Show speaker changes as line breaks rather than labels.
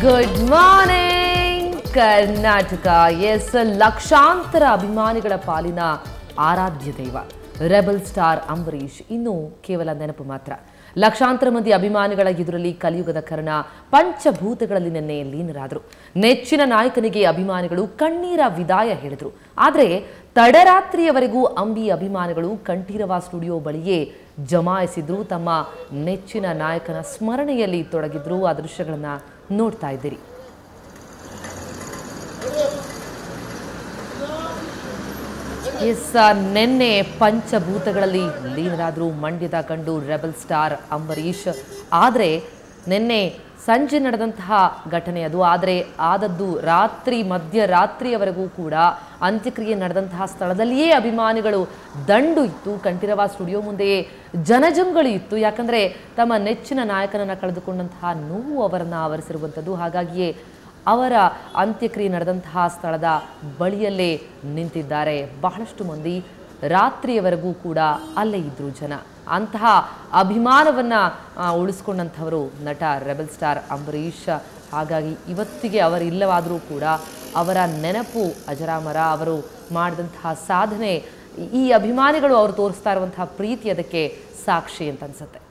good morning Karnataka S ಲಕ್ಷಾಂತರ ಅಭಿಮಾನಿಗಳ ಪಾಲಿನ ಆರಾಧ್ಯ ದೈವ ರೆಬಲ್ ಸ್ಟಾರ್ ಅಂಬರೀಷ್ ಇನ್ನು ಕೇವಲ ನೆನಪು ಮಾತ್ರ ಲಕ್ಷಾಂತರ ಮಂದಿ ಅಭಿಮಾನಿಗಳ ಎದುರಲ್ಲಿ ಕಲಿಯುಗದ ಕರ್ಣ ಪಂಚಭೂತಗಳಲ್ಲಿ ನಿನ್ನೆ ಲೀನರಾದರು ನೆಚ್ಚಿನ ನಾಯಕನಿಗೆ ಅಭಿಮಾನಿಗಳು ಕಣ್ಣೀರ ವಿದಾಯ ಹೇಳಿದರು ಆದರೆ ತಡರಾತ್ರಿಯವರೆಗೂ ಅಂಬಿ ಅಭಿಮಾನಿಗಳು ಕಂಠೀರವ ಸ್ಟುಡಿಯೋ ಬಳಿಯೇ ಜಮಾಯಿಸಿದ್ರು ತಮ್ಮ ನೆಚ್ಚಿನ ನಾಯಕನ ಸ್ಮರಣೆಯಲ್ಲಿ ತೊಡಗಿದ್ರು ಆ ದೃಶ್ಯಗಳನ್ನ ನೋಡ್ತಾ ಇದ್ದೀರಿ ಎಸ್ ನಿನ್ನೆ ಪಂಚಭೂತಗಳಲ್ಲಿ ಲೀನರಾದ್ರು ಮಂಡ್ಯದ ಕಂಡು ರೆಬಲ್ ಸ್ಟಾರ್ ಅಂಬರೀಷ್ ಆದರೆ ನಿನ್ನೆ ಸಂಜೆ ನಡೆದಂತಹ ಘಟನೆ ಅದು ಆದರೆ ಆದದ್ದು ರಾತ್ರಿ ಮಧ್ಯರಾತ್ರಿಯವರೆಗೂ ಕೂಡ ಅಂತ್ಯಕ್ರಿಯೆ ನಡೆದಂತಹ ಸ್ಥಳದಲ್ಲಿಯೇ ಅಭಿಮಾನಿಗಳು ದಂಡು ಇತ್ತು ಕಂಠೀರವ ಸ್ಟುಡಿಯೋ ಮುಂದೆಯೇ ಜನಜಂಗಳಿ ಇತ್ತು ಯಾಕಂದರೆ ತಮ್ಮ ನೆಚ್ಚಿನ ನಾಯಕನನ್ನು ಕಳೆದುಕೊಂಡಂತಹ ನೋವು ಅವರನ್ನು ಆವರಿಸಿರುವಂಥದ್ದು ಹಾಗಾಗಿಯೇ ಅವರ ಅಂತ್ಯಕ್ರಿಯೆ ನಡೆದಂತಹ ಸ್ಥಳದ ಬಳಿಯಲ್ಲೇ ನಿಂತಿದ್ದಾರೆ ಬಹಳಷ್ಟು ಮಂದಿ ರಾತ್ರಿಯವರೆಗೂ ಕೂಡ ಅಲ್ಲೇ ಇದ್ರು ಜನ ಅಂತಹ ಅಭಿಮಾನವನ್ನ ಆ, ಉಳಿಸ್ಕೊಂಡಂಥವರು ನಟ ರೆಬಲ್ ಸ್ಟಾರ್ ಅಂಬರೀಷ್ ಹಾಗಾಗಿ ಇವತ್ತಿಗೆ ಅವರಿಲ್ಲವಾದರೂ ಕೂಡ ಅವರ ನೆನಪು ಅಜರಾಮರ ಅವರು ಮಾಡಿದಂತಹ ಸಾಧನೆ ಈ ಅಭಿಮಾನಿಗಳು ಅವರು ತೋರಿಸ್ತಾ ಇರುವಂತಹ ಪ್ರೀತಿ ಅದಕ್ಕೆ ಸಾಕ್ಷಿ ಅಂತ ಅನ್ಸುತ್ತೆ